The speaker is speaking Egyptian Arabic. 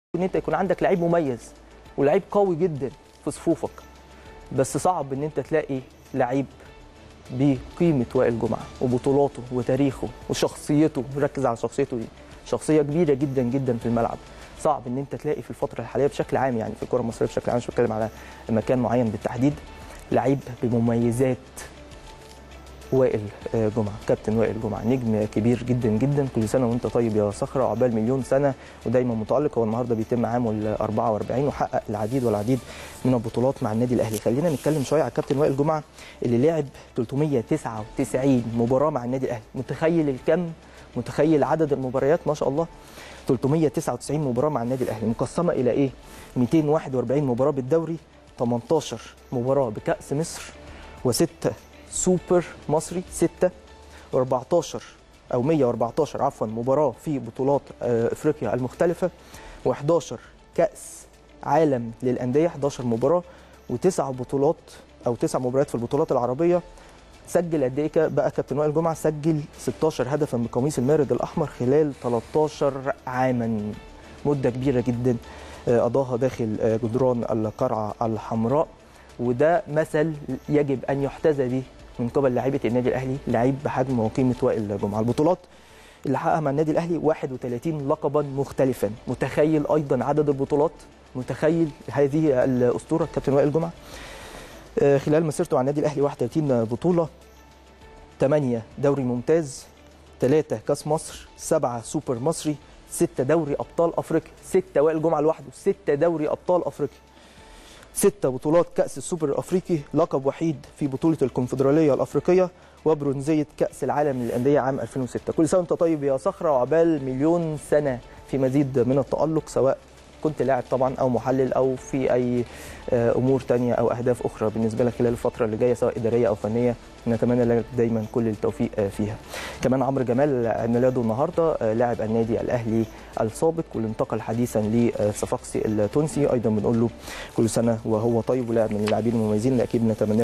ان انت يكون عندك لعيب مميز ولعيب قوي جدا في صفوفك بس صعب ان انت تلاقي لعيب بقيمه وائل جمعه وبطولاته وتاريخه وشخصيته ركز على شخصيته دي شخصيه كبيره جدا جدا في الملعب صعب ان انت تلاقي في الفتره الحاليه بشكل عام يعني في الكره المصريه بشكل عام مش بتكلم على مكان معين بالتحديد لعيب بمميزات وائل جمعه كابتن وائل جمعه نجم كبير جدا جدا كل سنه وانت طيب يا صخره عقبال مليون سنه ودايما متالق هو النهارده بيتم عامه ال 44 وحقق العديد والعديد من البطولات مع النادي الاهلي خلينا نتكلم شويه على كابتن وائل جمعه اللي لعب 399 مباراه مع النادي الاهلي متخيل الكم متخيل عدد المباريات ما شاء الله 399 مباراه مع النادي الاهلي مقسمه الى ايه 241 مباراه بالدوري 18 مباراه بكاس مصر وسته سوبر مصري 6 و14 او 114 عفوا مباراه في بطولات افريقيا المختلفه و11 كاس عالم للانديه 11 مباراه وتسع بطولات او تسع مباريات في البطولات العربيه سجل قد ايه بقى كابتن وائل جمعه سجل 16 هدفا بقميص المارد الاحمر خلال 13 عاما مده كبيره جدا قضاها داخل جدران القرعه الحمراء وده مثل يجب ان يحتذى به من قبل لاعيبه النادي الاهلي لعيب بحجم وقيمه وائل جمعه البطولات اللي حققها مع النادي الاهلي 31 لقبا مختلفا متخيل ايضا عدد البطولات متخيل هذه الاسطوره كابتن وائل جمعه خلال مسيرته مع النادي الاهلي 31 بطوله 8 دوري ممتاز 3 كاس مصر 7 سوبر مصري 6 دوري ابطال افريقيا 6 وائل جمعه لوحده 6 دوري ابطال افريقيا ستة بطولات كأس السوبر الأفريقي لقب وحيد في بطولة الكونفدرالية الأفريقية وبرونزية كأس العالم للأندية عام 2006 كل سنة وأنت طيب يا صخرة وعقبال مليون سنة في مزيد من التألق سواء كنت لاعب طبعا او محلل او في اي امور تانية او اهداف اخرى بالنسبه لك خلال الفتره اللي جايه سواء اداريه او فنيه نتمنى لك دايما كل التوفيق فيها كمان عمرو جمال عيد ميلاده النهارده لاعب النادي الاهلي السابق واللي انتقل حديثا لصفاقسي التونسي ايضا بنقول له كل سنه وهو طيب ولاعب من اللاعبين المميزين اللي اكيد نتمنى